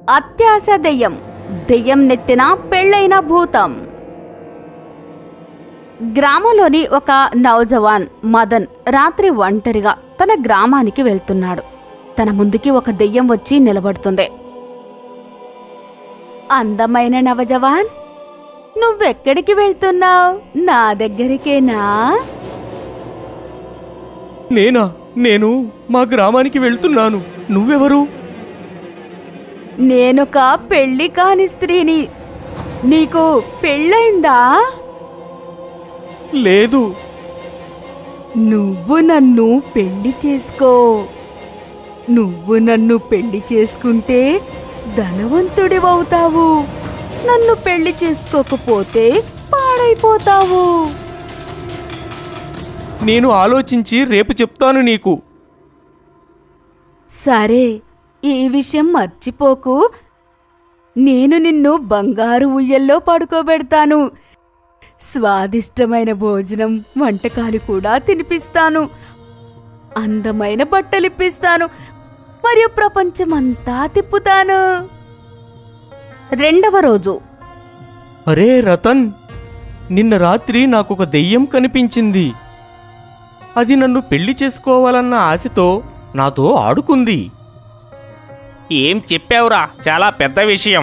అత్యాశ దెయ్యం దెయ్యం నెత్తిన పెళ్ళైన భూతం గ్రామంలోని ఒక నౌజవాన్ మదన్ రాత్రి ఒంటరిగా తన గ్రామానికి వెళ్తున్నాడు తన ముందుకి ఒక దెయ్యం వచ్చి నిలబడుతుంది అందమైన నవజవాన్ నువ్వెక్కడికి వెళ్తున్నావు నా దగ్గరికేనా నేనా నేను మా గ్రామానికి వెళ్తున్నాను నువ్వెవరు నేనొక పెళ్లి కాని స్త్రీని నీకు పెళ్ళైందా లేదు నువ్వు నన్ను పెళ్లి చేసుకో నువ్వు నన్ను పెళ్లి చేసుకుంటే ధనవంతుడివవుతావు నన్ను పెళ్లి చేసుకోకపోతే పాడైపోతావు నేను ఆలోచించి రేపు చెప్తాను నీకు సరే ఈ విషయం మర్చిపోకు నేను నిన్ను బంగారు ఉయ్యల్లో పడుకోబెడతాను స్వాదిష్టమైన భోజనం వంటకాలు కూడా తినిపిస్తాను అందమైన బట్టలిప్పిస్తాను మరియు ప్రపంచమంతా తిప్పుతాను రెండవ రోజు అరే రతన్ నిన్న రాత్రి నాకొక దెయ్యం కనిపించింది అది నన్ను పెళ్లి చేసుకోవాలన్న ఆశతో నాతో ఆడుకుంది ఏం చెప్పావురా చాలా పెద్ద విషయం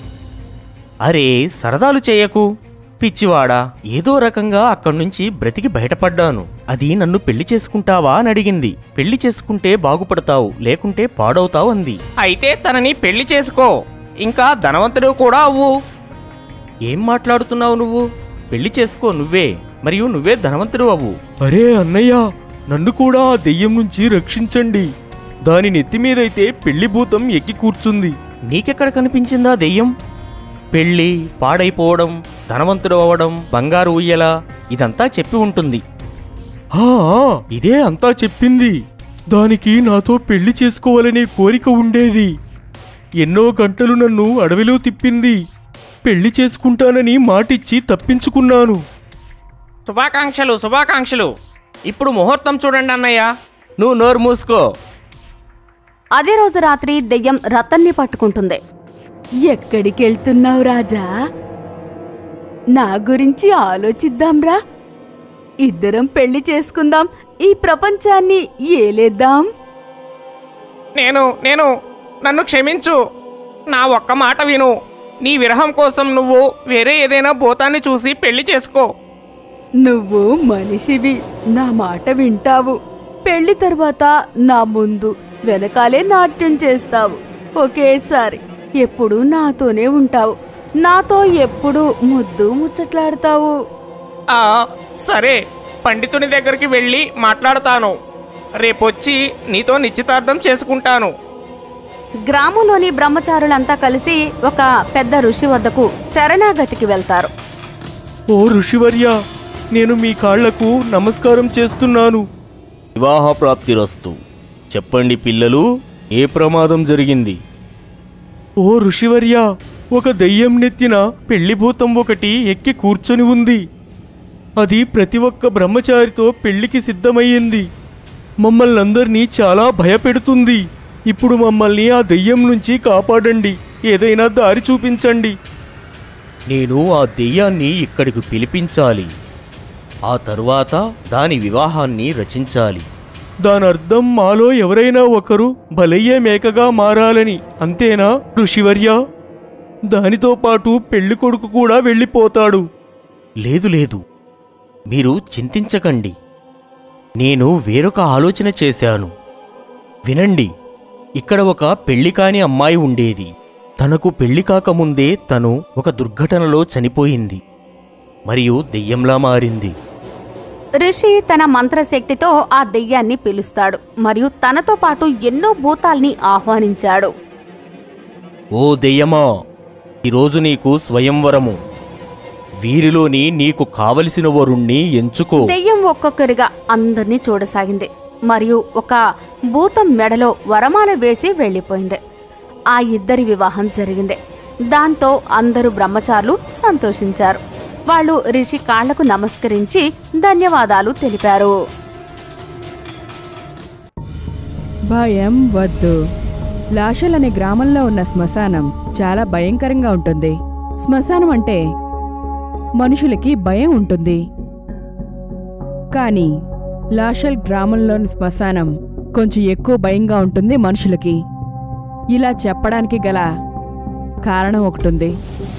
అరే సరదాలు చేయకు పిచ్చివాడా ఏదో రకంగా అక్కడి నుంచి బ్రతికి బయటపడ్డాను అది నన్ను పెళ్లి చేసుకుంటావా అని అడిగింది పెళ్లి చేసుకుంటే బాగుపడతావు లేకుంటే పాడవుతావు అంది అయితే తనని పెళ్లి చేసుకో ఇంకా ధనవంతుడు కూడా అవ్వు ఏం మాట్లాడుతున్నావు నువ్వు పెళ్లి చేసుకో నువ్వే మరియు నువ్వే ధనవంతుడు అవ్వు అరే అన్నయ్య నన్ను కూడా ఆ దెయ్యం నుంచి రక్షించండి దాని నెత్తి మీదైతే పెళ్లి భూతం ఎక్కి కూర్చుంది నీకెక్కడ కనిపించిందా దెయ్యం పెళ్ళి పాడైపోవడం ధనవంతుడు అవ్వడం బంగారు ఉయ్యల ఇదంతా చెప్పి ఉంటుంది ఇదే అంతా చెప్పింది దానికి నాతో పెళ్లి చేసుకోవాలనే కోరిక ఉండేది ఎన్నో గంటలు నన్ను అడవిలో తిప్పింది పెళ్లి చేసుకుంటానని మాటిచ్చి తప్పించుకున్నాను శుభాకాంక్షలు శుభాకాంక్షలు ఇప్పుడు ముహూర్తం చూడండి అన్నయ్య నువ్వు నోరు మూసుకో అదే రోజు రాత్రి దెయ్యం రతన్ని పట్టుకుంటుంది ఎక్కడికి వెళ్తున్నావు రాజా నా గురించి ఆలోచిద్దాంరా ఇద్దరం పెళ్లి చేసుకుందాం ఈ ప్రపంచాన్ని ఏలేద్దాం నేను నేను నన్ను క్షమించు నా ఒక్క మాట విను నీ విరహం కోసం నువ్వు వేరే ఏదైనా భూతాన్ని చూసి పెళ్లి చేసుకో నువ్వు మనిషివి నా మాట వింటావు పెళ్లి తర్వాత నా ముందు వెనకాలే నాట్యం చేస్తావు ఒకేసారి ఎప్పుడు నాతోనే ఉంటావు నాతో ఎప్పుడు ముద్దు ముచ్చట్లాడతావు ఆ సరే పండితుని దగ్గరికి వెళ్ళి మాట్లాడతాను రేపొచ్చి నీతో నిశ్చితార్థం చేసుకుంటాను గ్రామంలోని బ్రహ్మచారులంతా కలిసి ఒక పెద్ద ఋషి వద్దకు శరణాగతికి వెళ్తారు ఓ ఋషివర్య నేను మీ కాళ్లకు నమస్కారం చేస్తున్నాను వివాహ ప్రాప్తిరస్తు చెప్పండి పిల్లలు ఏ ప్రమాదం జరిగింది ఓ ఋషివర్య ఒక దెయ్యం నెత్తిన పెళ్లిభూతం ఒకటి ఎక్కి కూర్చొని ఉంది అది ప్రతి ఒక్క బ్రహ్మచారితో పెళ్లికి సిద్ధమయ్యింది మమ్మల్ని అందరినీ చాలా భయపెడుతుంది ఇప్పుడు మమ్మల్ని ఆ దెయ్యం నుంచి కాపాడండి ఏదైనా దారి చూపించండి నేను ఆ దెయ్యాన్ని ఇక్కడికి పిలిపించాలి ఆ తరువాత దాని వివాహాన్ని రచించాలి దాని అర్థం మాలో ఎవరైనా ఒకరు బలయ్యే మేకగా మారాలని అంతేనా ఋషివర్య దానితో పాటు పెళ్లి కొడుకు కూడా వెళ్ళిపోతాడు లేదు లేదు మీరు చింతించకండి నేను వేరొక ఆలోచన చేశాను వినండి ఇక్కడ ఒక పెళ్లి కాని అమ్మాయి ఉండేది తనకు పెళ్లి కాకముందే తను ఒక దుర్ఘటనలో చనిపోయింది మరియు దెయ్యంలా మారింది ఋషి తన మంత్రశక్తితో ఆ దెయ్యాన్ని పిలుస్తాడు మరియు తనతో పాటు ఎన్నో భూతాల్ని ఆహ్వానించాడు ఓ దెయ్యమా ఈరోజు నీకు స్వయంవరము వీరిలోని నీకు కావలసిన వరుణ్ణి ఎంచుకో దెయ్యం ఒక్కొక్కరిగా అందర్నీ చూడసాగింది మరియు ఒక భూతం మెడలో వరమాల వేసి వెళ్ళిపోయింది ఆ ఇద్దరి వివాహం జరిగింది దాంతో అందరూ బ్రహ్మచారులు సంతోషించారు వాళ్ళు రిషి కాళ్లకు నమస్కరించి ధన్యవాదాలు తెలిపారు భయం వద్దు లాషల్ అనే గ్రామంలో ఉన్న శ్మశానం చాలా భయంకరంగా ఉంటుంది శ్మశానం అంటే మనుషులకి భయం ఉంటుంది కానీ లాషల్ గ్రామంలోని శ్మశానం కొంచెం ఎక్కువ భయంగా ఉంటుంది మనుషులకి ఇలా చెప్పడానికి గల కారణం ఒకటుంది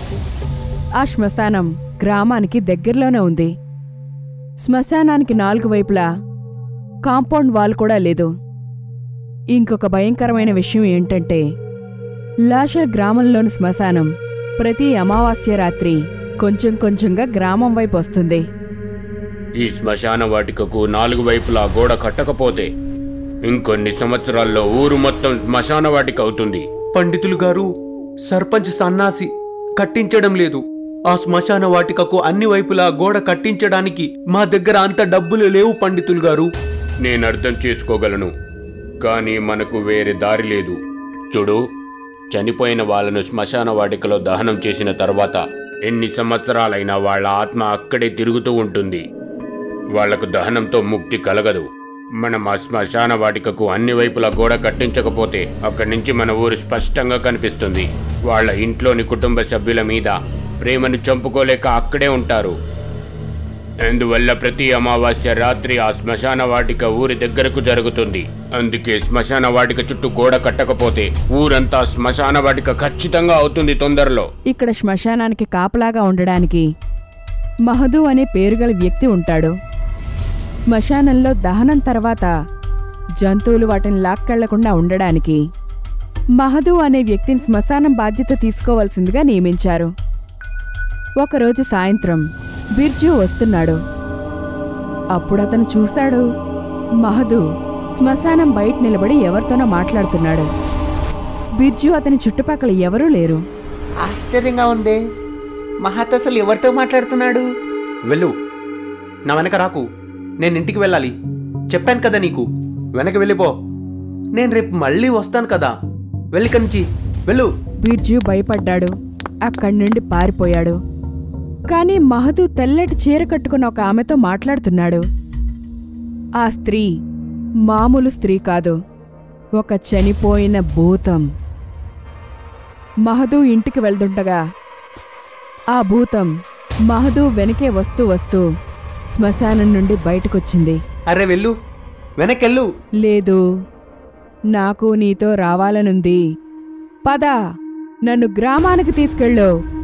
ఆ శ్మశానం గ్రామానికి దగ్గరలోనే ఉంది శ్మశానానికి నాలుగు వైపులా కాంపౌండ్ వాల్ కూడా లేదు ఇంకొక భయంకరమైన విషయం ఏంటంటే లాషర్ గ్రామంలోని శ్మశానం ప్రతి అమావాస్య రాత్రి కొంచెం కొంచెంగా గ్రామం వైపు వస్తుంది ఈ శ్మశాన వాటికకు నాలుగు వైపులా గోడ కట్టకపోతే ఇంకొన్ని సంవత్సరాల్లో ఊరు మొత్తం శ్మశాన వాటిక అవుతుంది పండితులు గారు సర్పంచ్ సన్నాసి కట్టించడం లేదు ఆ శ్మశాన వాటికకు అన్ని వైపులా గోడ కట్టించడానికి మా దగ్గర అంత డబ్బులు లేవు పండితులు గారు నేను అర్థం చేసుకోగలను కానీ మనకు వేరే దారి లేదు చూడు చనిపోయిన వాళ్ళను శ్మశాన వాటికలో దహనం చేసిన తర్వాత ఎన్ని సంవత్సరాలైనా వాళ్ళ ఆత్మ అక్కడే తిరుగుతూ ఉంటుంది వాళ్లకు దహనంతో ముక్తి కలగదు మనం ఆ శ్మశాన వాటికకు అన్ని వైపులా గోడ కట్టించకపోతే అక్కడి నుంచి మన ఊరు స్పష్టంగా కనిపిస్తుంది వాళ్ళ ఇంట్లోని కుటుంబ సభ్యుల మీద ప్రేమను చంపుకోలేక అక్కడే ఉంటారు అందువల్ల ప్రతి అమావాస్య రాత్రి ఆ శ్మశాన వాటిక ఊరి దగ్గరకు జరుగుతుంది అందుకే శ్మశాన వాటిక చుట్టూ గోడ కట్టకపోతే ఊరంతా శ్మశాన వాటిక ఖచ్చితంగా అవుతుంది తొందరలో ఇక్కడ శ్మశానానికి కాపలాగా ఉండడానికి మహదు అనే పేరుగల వ్యక్తి ఉంటాడు శ్మశానంలో దహనం తర్వాత జంతువులు వాటిని లాక్కెళ్లకుండా ఉండడానికి మహదు అనే వ్యక్తిని శ్మశానం బాధ్యత తీసుకోవాల్సిందిగా నియమించారు ఒకరోజు సాయంత్రం బిర్జు వస్తున్నాడు అప్పుడు అతను చూశాడు మహదు శ్మశానం బయట నిలబడి ఎవరితోనో మాట్లాడుతున్నాడు బిర్జు అతని చుట్టుపక్కల ఎవరూ లేరు ఆశ్చర్యంగా ఉందే మహాత్ అసలు ఎవరితో మాట్లాడుతున్నాడు వెళ్ళు నా వెనక రాకు నేను ఇంటికి వెళ్ళాలి చెప్పాను కదా నీకు వెనక వెళ్ళిపో నేను రేపు మళ్ళీ వస్తాను కదా వెళ్ళి కంచి వెళ్ళు బిర్జు భయపడ్డాడు అక్కడి నుండి పారిపోయాడు కాని మహదు తెల్లటి చీర కట్టుకున్న ఒక ఆమెతో మాట్లాడుతున్నాడు ఆ స్త్రీ మామూలు స్త్రీ కాదు ఒక చనిపోయిన భూతం మహదు ఇంటికి వెళ్తుండగా ఆ భూతం మహదు వెనకే వస్తూ వస్తూ శ్మశానం నుండి బయటకొచ్చింది అరే వెళ్ళు వెనకెళ్ళు లేదు నాకు నీతో రావాలనుంది పద నన్ను గ్రామానికి తీసుకెళ్ళు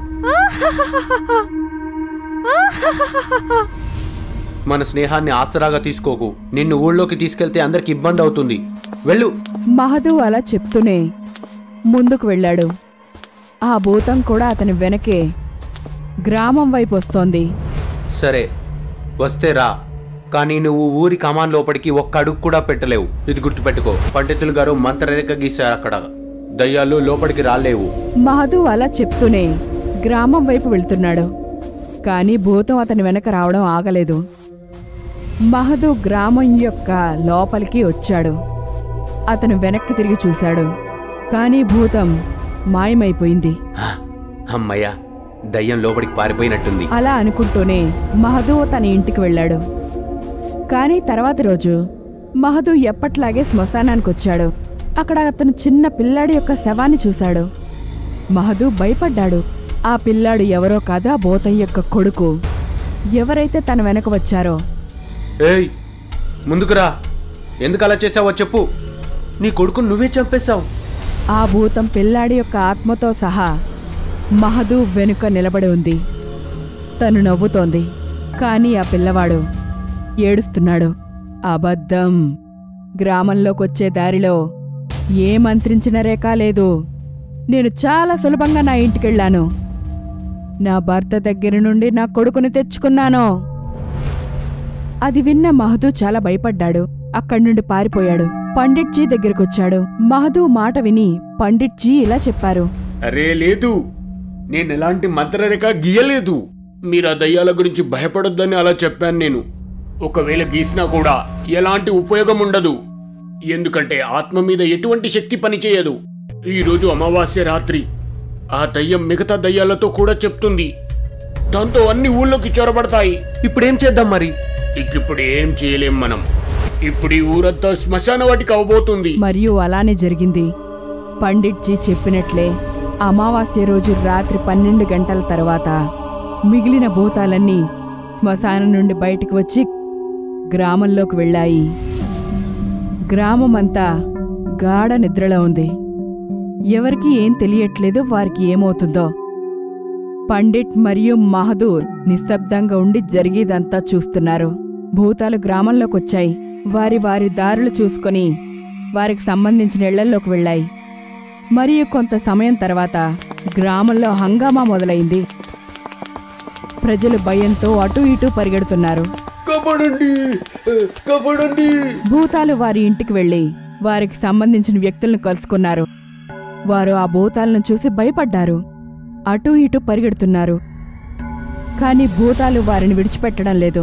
మన స్నేహాన్ని ఆసరాగా తీసుకోకు నిన్ను ఊళ్ళోకి తీసుకెళ్తే అందరికి ఇబ్బంది అవుతుంది వెళ్ళు మహదు అలా చెప్తూనే ముందుకు వెళ్ళాడు ఆ భూతం కూడా అతని వెనకే గ్రామం వైపు వస్తోంది సరే వస్తే రా కానీ నువ్వు ఊరి కమాన్ లోపలికి ఒక్క అడుగు కూడా పెట్టలేవు ఇది గుర్తుపెట్టుకో పండితులు గారు మంత్రరేఖ గీశారు అక్కడ దయ్యాలు లోపలికి రాలేవు మహదు అలా చెప్తూనే గ్రామం వైపు వెళ్తున్నాడు కానీ భూతం అతని వెనక రావడం ఆగలేదు మహదు గ్రామం యొక్క లోపలికి వచ్చాడు అతను వెనక్కి తిరిగి చూశాడు కానీ భూతం మాయమైపోయింది హ, అమ్మయ్య దయ్యం లోపలికి పారిపోయినట్టుంది అలా అనుకుంటూనే మహదు తన ఇంటికి వెళ్ళాడు కానీ తర్వాతి రోజు మహదు ఎప్పట్లాగే శ్మశానానికి వచ్చాడు అక్కడ అతను చిన్న పిల్లాడి యొక్క శవాన్ని చూశాడు మహదు భయపడ్డాడు ఆ పిల్లాడు ఎవరో కాదు ఆ బోతయ్య యొక్క కొడుకు ఎవరైతే తన వెనక వచ్చారో ఏయ్ ముందుకురా ఎందుకు అలా చేసావో చెప్పు నీ కొడుకు నువ్వే చంపేశావు ఆ భూతం పిల్లాడి యొక్క ఆత్మతో సహా మహదు వెనుక నిలబడి ఉంది తను నవ్వుతోంది కానీ ఆ పిల్లవాడు ఏడుస్తున్నాడు అబద్ధం గ్రామంలోకొచ్చే దారిలో ఏ మంత్రించిన రేఖ లేదు నేను చాలా సులభంగా నా ఇంటికెళ్ళాను నా భర్త దగ్గర నుండి నా కొడుకుని తెచ్చుకున్నాను అది విన్న మహదు చాలా భయపడ్డాడు అక్కడి నుండి పారిపోయాడు పండిట్జీ దగ్గరకొచ్చాడు మహదు మాట విని పండిట్జీ ఇలా చెప్పారు అరే లేదు నేను ఎలాంటి మంత్రరేఖ గీయలేదు మీరు ఆ దయ్యాల గురించి భయపడొద్దని అలా చెప్పాను నేను ఒకవేళ గీసినా కూడా ఎలాంటి ఉపయోగం ఉండదు ఎందుకంటే ఆత్మ మీద ఎటువంటి శక్తి పనిచేయదు ఈరోజు అమావాస్య రాత్రి ఆ దయ్యం మిగతా దయ్యాలతో కూడా చెప్తుంది దాంతో అన్ని ఊళ్ళోకి చొరబడతాయి ఇప్పుడేం చేద్దాం మరి ఇప్పుడు ఏం చేయలేం మనం ఇప్పుడు ఈ ఊరంతా శ్మశాన వాటికి అవబోతుంది మరియు అలానే జరిగింది పండిట్జీ చెప్పినట్లే అమావాస్య రోజు రాత్రి పన్నెండు గంటల తర్వాత మిగిలిన భూతాలన్నీ శ్మశానం నుండి బయటికి వచ్చి గ్రామంలోకి వెళ్ళాయి గ్రామమంతా గాఢ నిద్రలో ఉంది ఎవరికి ఏం తెలియట్లేదు వారికి ఏమవుతుందో పండిట్ మరియు మహదూర్ నిశ్శబ్దంగా ఉండి జరిగేదంతా చూస్తున్నారు భూతాలు గ్రామంలోకొచ్చాయి వారి వారి దారులు చూసుకొని వారికి సంబంధించిన ఇళ్లల్లోకి వెళ్ళాయి మరియు కొంత సమయం తర్వాత గ్రామంలో హంగామా మొదలైంది ప్రజలు భయంతో అటూ ఇటూ పరిగెడుతున్నారు కాపాడండి కాపాడండి భూతాలు వారి ఇంటికి వెళ్ళి వారికి సంబంధించిన వ్యక్తులను కలుసుకున్నారు వారు ఆ భూతాలను చూసి భయపడ్డారు అటూ ఇటూ పరిగెడుతున్నారు కానీ భూతాలు వారిని విడిచిపెట్టడం లేదు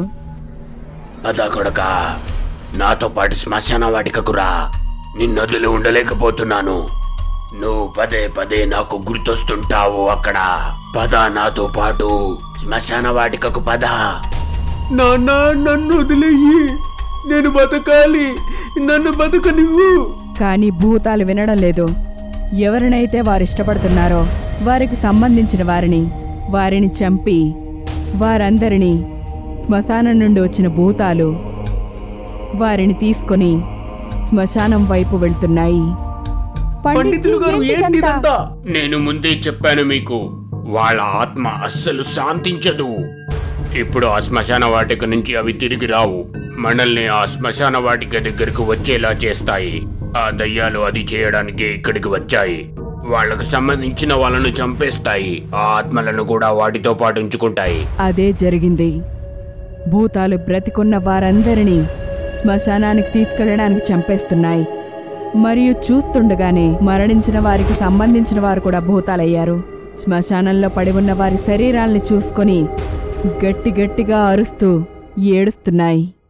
పద కొడకా నాతో పాటు శ్మశాన వాటికకు రా నిన్నొదిలి ఉండలేకపోతున్నాను నువ్వు పదే పదే నాకు గుర్తొస్తుంటావు అక్కడ పద నాతో పాటు శ్మశాన వాటికకు పద నాన్న నన్ను వదిలేయి నేను బతకాలి నన్ను బతకనివ్వు కానీ భూతాలు వినడం లేదు ఎవరినైతే వారు ఇష్టపడుతున్నారో వారికి సంబంధించిన వారిని వారిని చంపి వారందరినీ శ్మశానం నుండి వచ్చిన భూతాలు వారిని తీసుకొని శ్మశానం వైపు వెళ్తున్నాయి పండితులు గారు ఏంటి ఇదంతా నేను ముందే చెప్పాను మీకు వాళ్ళ ఆత్మ అస్సలు శాంతించదు ఇప్పుడు ఆ శ్మశాన వాటిక నుంచి అవి తిరిగి రావు మనల్ని ఆ శ్మశాన వాటిక దగ్గరకు వచ్చేలా చేస్తాయి ఆ దయ్యాలు అది చేయడానికే ఇక్కడికి వచ్చాయి వాళ్ళకు సంబంధించిన వాళ్ళను చంపేస్తాయి ఆ ఆత్మలను కూడా వాటితో పాటు ఉంచుకుంటాయి అదే జరిగింది భూతాలు బ్రతికున్న వారందరినీ శ్మశానానికి తీసుకెళ్ళడానికి చంపేస్తున్నాయి మరియు చూస్తుండగానే మరణించిన వారికి సంబంధించిన వారు కూడా భూతాలయ్యారు శ్మశానంలో పడి ఉన్న వారి శరీరాల్ని చూసుకొని గట్టి గట్టిగా అరుస్తూ ఏడుస్తున్నాయి